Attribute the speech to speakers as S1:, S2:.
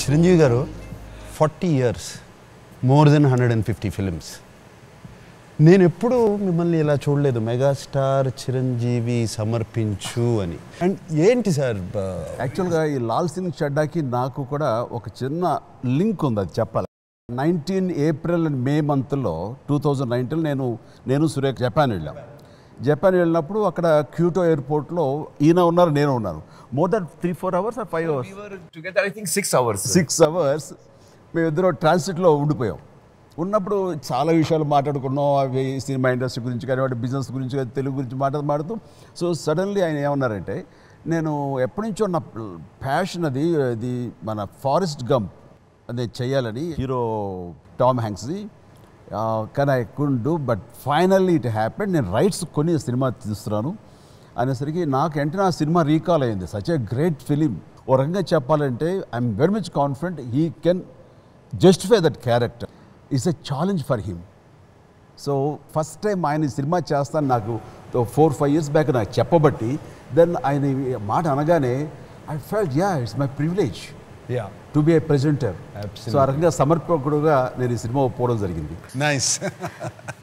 S1: Chiranjeevi garu forty years more than hundred and fifty films నేను ఎప్పుడూ మిమ్మల్ని ఇలా చూడలేదు మెగాస్టార్ చిరంజీవి సమర్పించు అని అండ్ ఏంటి సార్ బ-
S2: యాక్చువల్గా ఈ లాల్ సింగ్ చెడ్డాకి నాకు కూడా ఒక చిన్న లింక్ ఉంది అది చెప్పాలి నైన్టీన్ ఏప్రిల్ అండ్ మే మంత్లో టూ థౌజండ్ నైన్టీన్ నేను నేను సురేఖ్ జపాన్ వెళ్ళాం జపాన్ వెళ్ళినప్పుడు అక్కడ క్యూటో ఎయిర్పోర్ట్లో ఈయన ఉన్నారు నేను ఉన్నాను more than three four hours or five hours
S3: We were together, I think, six hours.
S2: Six hours మేమిద్దరం ట్రాన్సిట్లో ఉండిపోయాం ఉన్నప్పుడు చాలా విషయాలు మాట్లాడుకున్నాం అవి సినిమా ఇండస్ట్రీ గురించి కానీ వాటి బిజినెస్ గురించి కానీ తెలుగు గురించి మాట్లాడు మాట్లాడుతూ సో సడన్లీ ఆయన ఏమన్నారంటే నేను ఎప్పటి నుంచో నా ప్యాషన్ అది అది మన ఫారెస్ట్ గంప్ అది చేయాలని హీరో టామ్ హ్యాంక్స్ది కానీ I could do but finally it happen నేను రైట్స్ కొని సినిమా తీస్తున్నాను అనేసరికి నాకు వెంటనే ఆ సినిమా రీకాల్ అయింది సచ్ ఏ గ్రేట్ ఫిలిం ఓ రకంగా చెప్పాలంటే I'm very much confident he can justify that character it's a challenge for him so first time ఆయన ఈ సినిమా చేస్తాను నాకు ఫోర్ ఫైవ్ ఇయర్స్ బ్యాక్ నాకు చెప్పబట్టి దెన్ ఆయన ఈ మాట అనగానే I felt yeah it's my privilege
S1: yeah
S2: to be a presenter
S1: Absolutely.
S2: So ఆ రకంగా సమర్పకుడుగా నేను ఈ సినిమా ఒప్పుకోవడం జరిగింది
S1: నైస్